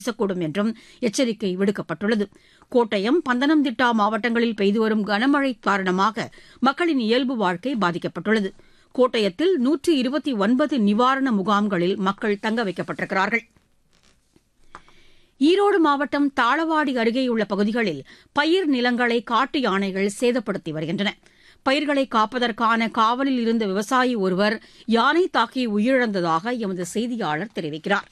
வீசக்கூடும் என்றும் எச்சரிக்கை விடுக்கப்பட்டுள்ளது கோட்டயம் பந்தனம்திட்டா மாவட்டங்களில் பெய்து வரும் கனமழை காரணமாக மக்களின் இயல்பு வாழ்க்கை பாதிக்கப்பட்டுள்ளது கோட்டயத்தில் நூற்று இருபத்தி ஒன்பது நிவாரண முகாம்களில் மக்கள் தங்க வைக்கப்பட்டிருக்கிறார்கள் ஈரோடு மாவட்டம் தாளவாடி அருகேயுள்ள பகுதிகளில் பயிர் நிலங்களை காட்டு யானைகள் சேதப்படுத்தி வருகின்றன பயிர்களை காப்பதற்கான காவலில் இருந்த விவசாயி ஒருவர் யானை தாக்கி உயிரிழந்ததாக எமது செய்தியாளர் தெரிவிக்கிறார்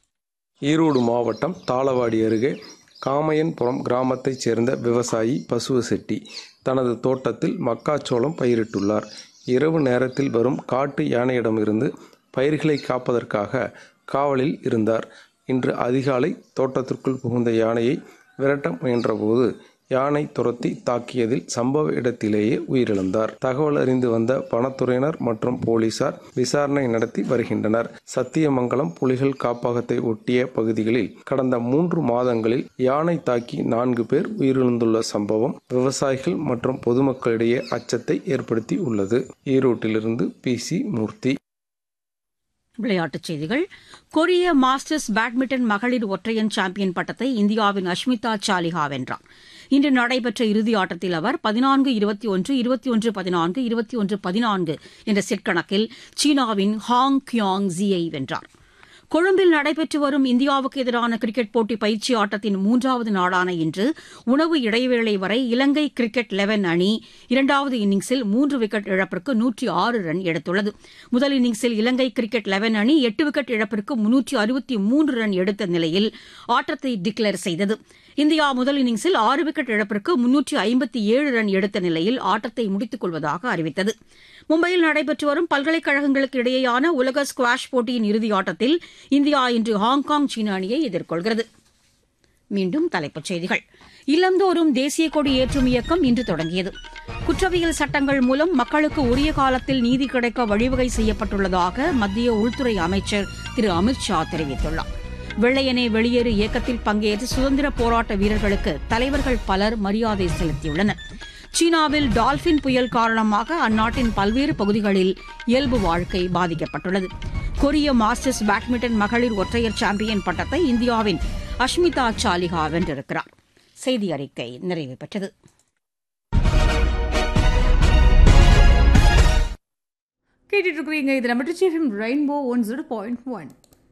ஈரோடு மாவட்டம் தாளவாடி அருகே காமையன்புரம் கிராமத்தைச் சேர்ந்த விவசாயி பசுவ செட்டி தனது தோட்டத்தில் மக்காச்சோளம் பயிரிட்டுள்ளார் இரவு நேரத்தில் வரும் காட்டு யானையிடமிருந்து பயிர்களை காப்பதற்காக காவலில் இருந்தார் இன்று அதிகாலை தோட்டத்திற்குள் புகுந்த யானையை விரட்ட முயன்றபோது யானை துரத்தி தாக்கியதில் சம்பவ இடத்திலேயே உயிரிழந்தார் தகவல் அறிந்து வந்த வனத்துறையினர் மற்றும் போலீசார் விசாரணை நடத்தி வருகின்றனர் சத்தியமங்கலம் புலிகள் காப்பகத்தை ஒட்டிய பகுதிகளில் கடந்த மூன்று மாதங்களில் யானை தாக்கி நான்கு பேர் உயிரிழந்துள்ள சம்பவம் விவசாயிகள் மற்றும் பொதுமக்களிடையே அச்சத்தை ஏற்படுத்தி உள்ளது ஈரோட்டிலிருந்து பி சி மூர்த்தி விளையாட்டுச் செய்திகள் கொரிய மாஸ்டர்ஸ் பேட்மிண்டன் மகளிர் ஒற்றையன் சாம்பியன் பட்டத்தை இந்தியாவின் அஷ்மிதா சாலிஹா வென்றார் இன்று நடைபெற்ற இறுதி ஆட்டத்தில் அவர் பதினான்கு இருபத்தி ஒன்று இருபத்தி ஒன்று பதினான்கு இருபத்தி ஒன்று பதினான்கு என்ற செட் கணக்கில் சீனாவின் ஹாங் கியாங் ஜியை வென்றார் கொழும்பில் நடைபெற்று வரும் இந்தியாவுக்கு எதிரான கிரிக்கெட் போட்டி பயிற்சி ஆட்டத்தின் மூன்றாவது நாளான இன்று உணவு இடைவேளை வரை இலங்கை கிரிக்கெட் லெவன் அணி இரண்டாவது இன்னிங்ஸில் மூன்று விக்கெட் இழப்பிற்கு நூற்றி ஆறு ரன் எடுத்துள்ளது முதல் இன்னிங்ஸில் இலங்கை கிரிக்கெட் லெவன் அணி எட்டு விக்கெட் இழப்பிற்கு முன்னூற்றி அறுபத்தி மூன்று ரன் எடுத்த நிலையில் ஆட்டத்தை டிக்ளேர் செய்தது இந்தியா முதல் இன்னிங்ஸில் ஆறு விக்கெட் இழப்பிற்கு முன்னூற்றி ஐம்பத்தி ஏழு ரன் எடுத்த நிலையில் ஆட்டத்தை முடித்துக் கொள்வதாக அறிவித்தது மும்பையில் நடைபெற்று வரும் பல்கலைக்கழகங்களுக்கு இடையேயான உலக ஸ்குவாஷ் போட்டியின் இறுதி ஆட்டத்தில் இந்தியா இன்று ஹாங்காங் சீன அணியை எதிர்கொள்கிறது மீண்டும் தலைப்புச் செய்திகள் இல்லந்தோறும் தேசிய கொடி ஏற்றும் இயக்கம் இன்று தொடங்கியது குற்றவியல் சட்டங்கள் மூலம் மக்களுக்கு உரிய காலத்தில் நீதி கிடைக்க வழிவகை செய்யப்பட்டுள்ளதாக மத்திய உள்துறை அமைச்சர் திரு அமித் ஷா தெரிவித்துள்ளார் வெள்ளையனே வெளியேறு இயக்கத்தில் பங்கேற்ற சுதந்திர போராட்ட வீரர்களுக்கு தலைவர்கள் பலர் மரியாதை செலுத்தியுள்ளனர் சீனாவில் டால்பின் புயல் காரணமாக அந்நாட்டின் பல்வேறு பகுதிகளில் இயல்பு வாழ்க்கை பாதிக்கப்பட்டுள்ளது கொரிய மாஸ்டர்ஸ் பேட்மிண்டன் மகளிர் ஒற்றையர் சாம்பியன் பட்டத்தை இந்தியாவின் அஷ்மிதா சாலிஹா வென்றிருக்கிறார் செய்தி அறிக்கை நிறைவு பெற்றது கேட்டுட்டு இருக்கிறீங்க இது நம்ம Trichy FM rainbow one zero point one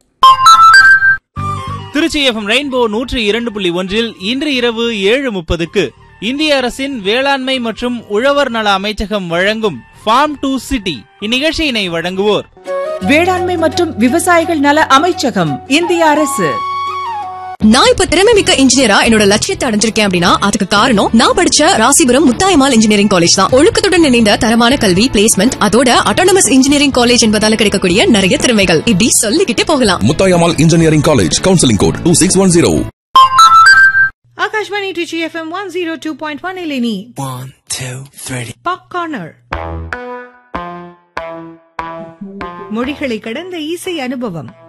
Trichy FM rainbow நூற்றி இரண்டு புள்ளி ஒன்றில் இன்று இரவு ஏழு முப்பதுக்கு இந்திய அரசின் வேளாண்மை மற்றும் உழவர் நல அமைச்சகம் வழங்கும் ஃபார்ம் டு சிட்டி இந்நிகழ்ச்சியினை வழங்குவோர் வேளாண்மை மற்றும் விவசாயிகள் நல அமைச்சகம் இந்திய அரசு நான் இப்ப திறமை மிக்க இன்ஜினியரா என்னோட லட்சியத்தை அடைஞ்சிருக்கேன் அப்படின்னா அதுக்கு காரணம் நான் படிச்ச ராசிபுரம் முத்தாயமால் இன்ஜினியரிங் காலேஜ் தான் ஒழுக்கத்துடன் இணைந்த தரமான கல்வி பிளேஸ்மெண்ட் அதோட அட்டானமஸ் இன்ஜினியரிங் காலேஜ் என்பதால கிடைக்கக்கூடிய நிறைய திறமைகள் இப்படி சொல்லிக்கிட்டே போகலாம் Muthayammal engineering college counselling code two six one zero Akashvani Trichy FM one zero two point one இலினி One, two, three. Pop corner மொழிகளை கடந்த இசை அனுபவம்